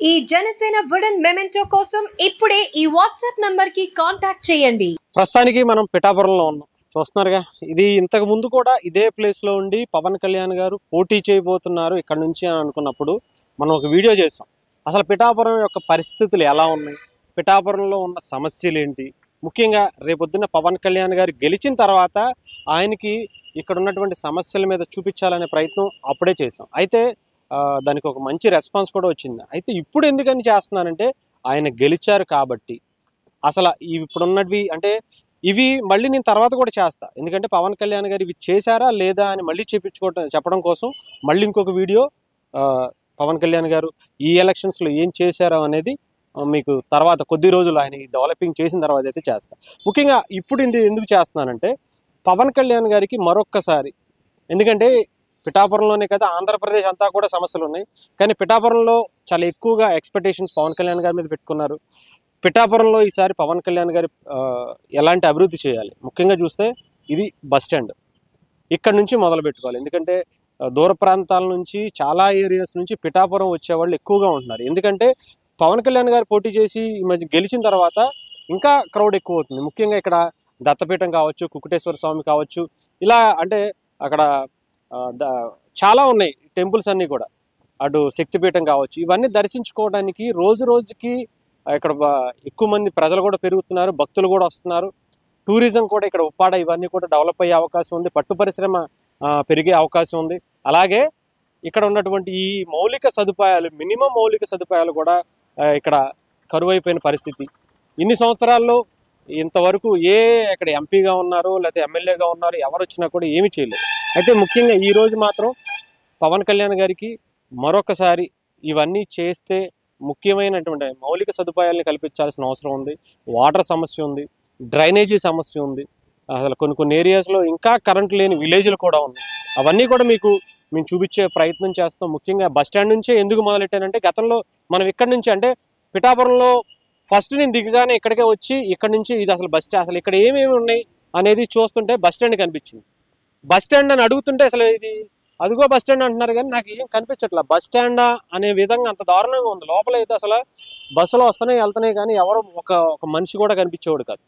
ఈ Janasena wooden memento కోసం ఇప్పుడే ఈ వాట్సాప్ నంబర్ కి కాంటాక్ట్ చేయండి ప్రస్తుతానికి మనం పిఠాపురంలో ఉన్నాం చూస్తున్నారుగా ఇది ఇంతకు ముందు కూడా ఇదే ప్లేస్ లో ఉండి పవన్ కళ్యాణ్ గారు పోటీ చేయబోతున్నారు ఇక్కడ నుంచి అని అనుకున్నప్పుడు మనం ఒక వీడియో చేసాం అసలు పిఠాపురం యొక్క పరిస్థితులు ఎలా ఉన్నాయి పిఠాపురంలో ఉన్న సమస్యలు ఏంటి ముఖ్యంగా రేపొద్దున పవన్ కళ్యాణ్ గారు గెలిచిన తర్వాత ఆయనకి ఇక్కడ ఉన్నటువంటి సమస్యల మీద చూపించాలనే ప్రయత్నం అప్పుడే చేసాం అయితే ఆ, దానికి ఒక మంచి రెస్పాన్స్ కూడా వచ్చింది అయితే ఇప్పుడు ఎందుకని చేస్తున్నానంటే ఆయన గెలిచారు కాబట్టి అసలు ఇవి ఇప్పుడున్నవి అంటే ఇవి మళ్ళీ నేను తర్వాత కూడా చేస్తా ఎందుకంటే పవన్ కళ్యాణ్ గారు ఇవి చేశారా లేదా అని మళ్ళీ చెప్పించుకోవటం చెప్పడం కోసం మళ్ళీ ఇంకొక వీడియో ఆ, పవన్ కళ్యాణ్ గారు ఈ ఎలక్షన్స్లో ఏం చేశారో అనేది ఆ, మీకు తర్వాత కొద్ది రోజులు ఆయన ఈ డెవలపింగ్ చేసిన తర్వాత అయితే చేస్తా ముఖ్యంగా ఇప్పుడు ఇది ఎందుకు చేస్తున్నానంటే పవన్ కళ్యాణ్ గారికి మరొక్కసారి ఎందుకంటే పిఠాపురంలోనే కదా ఆంధ్రప్రదేశ్ అంతా కూడా సమస్యలు ఉన్నాయి కానీ పిఠాపురంలో చాలా ఎక్కువగా ఎక్స్పెక్టేషన్స్ పవన్ కళ్యాణ్ గారి మీద పెట్టుకున్నారు పిఠాపురంలో ఈసారి పవన్ కళ్యాణ్ గారి ఆ, ఎలాంటి అభివృద్ధి చేయాలి ముఖ్యంగా చూస్తే ఇది బస్ స్టాండ్ ఇక్కడ నుంచి మొదలు పెట్టుకోవాలి ఎందుకంటే ఆ, దూర ప్రాంతాల నుంచి చాలా ఏరియాస్ నుంచి పిఠాపురం వచ్చే వాళ్ళు ఎక్కువగా ఉంటున్నారు ఎందుకంటే పవన్ కళ్యాణ్ గారు పోటీ చేసి ఈ మధ్య గెలిచిన తర్వాత ఇంకా క్రౌడ్ ఎక్కువ అవుతుంది ముఖ్యంగా ఇక్కడ దత్తపీఠం కావచ్చు కుకుటేశ్వర స్వామి కావచ్చు ఇలా అంటే అక్కడ ఆ, ద- చాలా ఉన్నాయి టెంపుల్స్ అన్నీ కూడా అటు శక్తిపీఠం కావచ్చు ఇవన్నీ దర్శించుకోవడానికి రోజు రోజుకి ఆ, ఇక్కడ బా- ఎక్కువ మంది ప్రజలు కూడా పెరుగుతున్నారు భక్తులు కూడా వస్తున్నారు టూరిజం కూడా ఇక్కడ ఉప్పాడ ఇవన్నీ కూడా డెవలప్ అయ్యే అవకాశం ఉంది పట్టు పరిశ్రమ ఆ, పెరిగే అవకాశం ఉంది అలాగే ఇక్కడ ఉన్నటువంటి ఈ మౌలిక సదుపాయాలు మినిమం మౌలిక సదుపాయాలు కూడా ఆ, ఇక్కడ కరువైపోయిన పరిస్థితి ఇన్ని సంవత్సరాల్లో ఇంతవరకు ఏ ఇక్కడ ఎంపీగా ఉన్నారు లేకపోతే ఎమ్మెల్యేగా ఉన్నారు ఎవరు వచ్చినా కూడా ఏమీ చేయలేదు అయితే ముఖ్యంగా ఈ రోజు మాత్రం పవన్ కళ్యాణ్ గారికి మరొకసారి ఇవన్నీ చేస్తే ముఖ్యమైనటువంటి మౌలిక సదుపాయాలను కల్పించాల్సిన అవసరం ఉంది వాటర్ సమస్య ఉంది డ్రైనేజీ సమస్య ఉంది అసలు కొన్ని కొన్ని ఏరియాస్లో ఇంకా కరెంట్ లేని విలేజ్లు కూడా ఉన్నాయి అవన్నీ కూడా మీకు మేము చూపించే ప్రయత్నం చేస్తాం ముఖ్యంగా బస్ స్టాండ్ నుంచే ఎందుకు మొదలెట్టానంటే గతంలో మనం ఇక్కడి నుంచి అంటే పిఠాపురంలో ఫస్ట్ నేను దిగగానే ఇక్కడికే వచ్చి ఇక్కడ నుంచి ఇది అసలు బస్ స్టాండ్ అసలు ఇక్కడ ఏమేమి ఉన్నాయి అనేది చూస్తుంటే బస్ స్టాండ్ కనిపించింది బస్ స్టాండ్ అని అడుగుతుంటే అసలు ఇది అదిగో బస్ స్టాండ్ అంటున్నారు కానీ నాకు ఏం కనిపించట్లా బస్ స్టాండా అనే విధంగా అంత దారుణంగా ఉంది లోపల అయితే అసలు బస్సులో వస్తున్నాయి వెళ్తున్నాయి కానీ ఎవరు ఒక ఒక మనిషి కూడా కనిపించేవాడు కాదు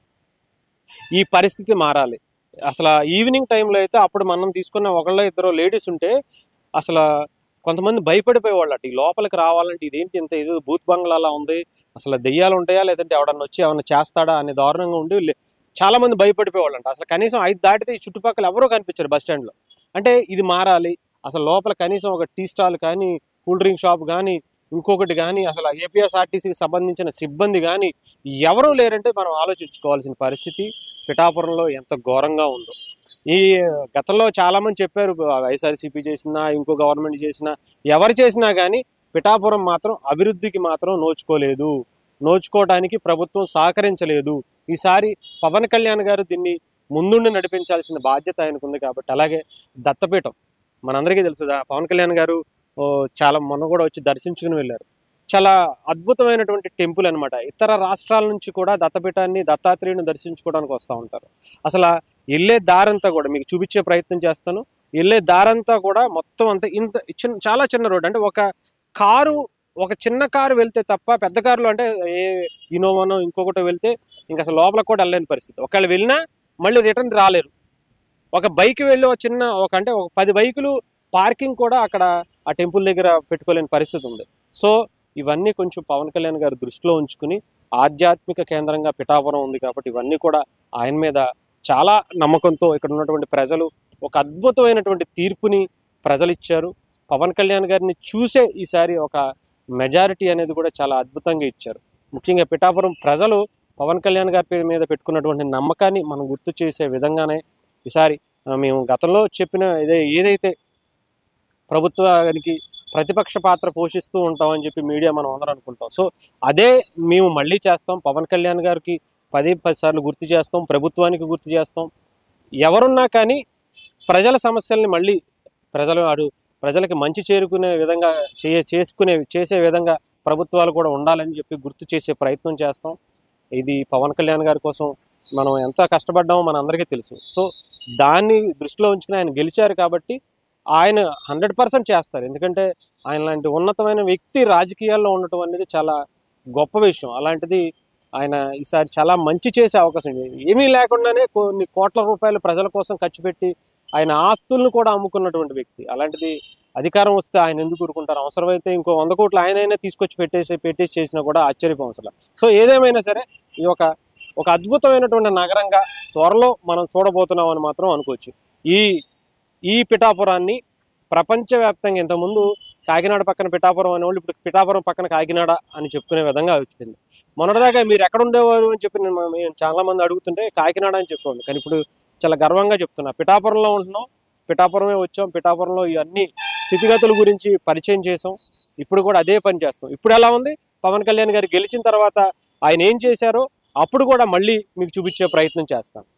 ఈ పరిస్థితి మారాలి అసలు ఈవినింగ్ టైంలో అయితే అప్పుడు మనం తీసుకున్న ఒకళ్ళ ఇద్దరు లేడీస్ ఉంటే అసలు కొంతమంది భయపడిపోయేవాళ్ళు అటు ఈ లోపలికి రావాలంటే ఇదేంటి ఇంత ఇది భూత్ బంగ్లాలా ఉంది అసలు దెయ్యాలు ఉంటాయా లేదంటే ఎవడన్నా వచ్చి ఏమన్నా చేస్తాడా అనే దారుణంగా ఉండి లే- చాలా మంది భయపడిపోయేవాళ్ళు అంట అసలు కనీసం ఐదు దాటితే ఈ చుట్టుపక్కల ఎవరూ కనిపించారు బస్ స్టాండ్లో అంటే ఇది మారాలి అసలు లోపల కనీసం ఒక టీ స్టాల్ కానీ కూల్ డ్రింక్ షాప్ కానీ ఇంకొకటి కానీ అసలు ఏపీఎస్ఆర్టీసీకి సంబంధించిన సిబ్బంది కానీ ఎవరూ లేరంటే మనం ఆలోచించుకోవాల్సిన పరిస్థితి పిఠాపురంలో ఎంత ఘోరంగా ఉందో ఈ గతంలో చాలా మంది చెప్పారు వైఎస్ఆర్సీపీ చేసినా ఇంకో గవర్నమెంట్ చేసినా ఎవరు చేసినా కానీ పిఠాపురం మాత్రం అభివృద్ధికి మాత్రం నోచుకోలేదు నోచుకోవడానికి ప్రభుత్వం సహకరించలేదు ఈసారి పవన్ కళ్యాణ్ గారు దీన్ని ముందుండి నడిపించాల్సిన బాధ్యత ఆయనకు ఉంది కాబట్టి అలాగే దత్తపీఠం మనందరికీ తెలుసు దా- పవన్ కళ్యాణ్ గారు ఓ, చాలా మొన్న కూడా వచ్చి దర్శించుకుని వెళ్ళారు చాలా అద్భుతమైనటువంటి టెంపుల్ అన్నమాట ఇతర రాష్ట్రాల నుంచి కూడా దత్తపీఠాన్ని దత్తాత్రేయుని దర్శించుకోవడానికి వస్తూ ఉంటారు అసలు ఆ వెళ్ళే దారంతా కూడా మీకు చూపించే ప్రయత్నం చేస్తాను వెళ్ళే దారంతా కూడా మొత్తం అంతా ఇంత చిన్న చాలా చిన్న రోడ్ అంటే ఒక కారు ఒక చిన్న కారు వెళ్తే తప్ప పెద్ద కారులో అంటే ఏ ఇనోవానో ఇంకొకటో వెళ్తే ఇంకా అసలు లోపలికి కూడా వెళ్ళలేని పరిస్థితి ఒకవేళ వెళ్ళినా మళ్ళీ రిటర్న్ రాలేరు ఒక బైక్ వెళ్ళి ఒక చిన్న ఒక అంటే ఒక పది బైకులు పార్కింగ్ కూడా అక్కడ ఆ టెంపుల్ దగ్గర పెట్టుకోలేని పరిస్థితి ఉంది సో ఇవన్నీ కొంచెం పవన్ కళ్యాణ్ గారు దృష్టిలో ఉంచుకుని ఆధ్యాత్మిక కేంద్రంగా పిఠాపురం ఉంది కాబట్టి ఇవన్నీ కూడా ఆయన మీద చాలా నమ్మకంతో ఇక్కడ ఉన్నటువంటి ప్రజలు ఒక అద్భుతమైనటువంటి తీర్పుని ప్రజలు ఇచ్చారు పవన్ కళ్యాణ్ గారిని చూసే ఈసారి ఒక మెజారిటీ అనేది కూడా చాలా అద్భుతంగా ఇచ్చారు ముఖ్యంగా పిఠాపురం ప్రజలు పవన్ కళ్యాణ్ గారి పేరు మీద పెట్టుకున్నటువంటి నమ్మకాన్ని మనం గుర్తు చేసే విధంగానే ఈసారి ఆ, మేము గతంలో చెప్పిన ఇదే ఏదైతే ప్రభుత్వానికి ప్రతిపక్ష పాత్ర పోషిస్తూ ఉంటామని చెప్పి మీడియా మనం అందరం అనుకుంటాం సో అదే మేము మళ్ళీ చేస్తాం పవన్ కళ్యాణ్ గారికి పదే పది సార్లు గుర్తు చేస్తాం ప్రభుత్వానికి గుర్తు చేస్తాం ఎవరున్నా కానీ ప్రజల సమస్యల్ని మళ్ళీ ప్రజలు అడు ప్రజలకి మంచి చేరుకునే విధంగా చే చేసుకునే చేసే విధంగా ప్రభుత్వాలు కూడా ఉండాలని చెప్పి గుర్తు చేసే ప్రయత్నం చేస్తాం ఇది పవన్ కళ్యాణ్ గారి కోసం మనం ఎంత కష్టపడ్డామో మన అందరికీ తెలుసు సో దాన్ని దృష్టిలో ఉంచుకుని ఆయన గెలిచారు కాబట్టి ఆయన హండ్రెడ్ పర్సెంట్ చేస్తారు ఎందుకంటే ఆయన లాంటి ఉన్నతమైన వ్యక్తి రాజకీయాల్లో ఉండటం అనేది చాలా గొప్ప విషయం అలాంటిది ఆయన ఈసారి చాలా మంచి చేసే అవకాశం ఉంది ఏమీ లేకుండానే కొన్ని కోట్ల రూపాయలు ప్రజల కోసం ఖర్చు పెట్టి ఆయన ఆస్తులను కూడా అమ్ముకున్నటువంటి వ్యక్తి అలాంటిది అధికారం వస్తే ఆయన ఎందుకు ఊరుకుంటారు అవసరమైతే ఇంకో వంద కోట్లు ఆయనైనా తీసుకొచ్చి పెట్టేసి పెట్టేసి చేసినా కూడా ఆశ్చర్యపోవసరం సో ఏదేమైనా సరే ఈ ఒక ఒక అద్భుతమైనటువంటి నగరంగా త్వరలో మనం చూడబోతున్నాం అని మాత్రం అనుకోవచ్చు ఈ ఈ పిఠాపురాన్ని ప్రపంచవ్యాప్తంగా ఇంతకుముందు కాకినాడ పక్కన పిఠాపురం అనేవాళ్ళు ఇప్పుడు పిఠాపురం పక్కన కాకినాడ అని చెప్పుకునే విధంగా వచ్చింది మొన్నటిదాకా మీరు ఎక్కడ ఉండేవారు అని చెప్పి నేను మేము చాలా మంది అడుగుతుంటే కాకినాడ అని చెప్పేవాళ్ళు కానీ ఇప్పుడు చాలా గర్వంగా చెప్తున్నా పిఠాపురంలో ఉంటున్నాం పిఠాపురమే వచ్చాం పిఠాపురంలో ఇవన్నీ స్థితిగతుల గురించి పరిచయం చేసాం ఇప్పుడు కూడా అదే పని చేస్తాం ఇప్పుడు ఎలా ఉంది పవన్ కళ్యాణ్ గారు గెలిచిన తర్వాత ఆయన ఏం చేశారో అప్పుడు కూడా మళ్ళీ మీకు చూపించే ప్రయత్నం చేస్తాం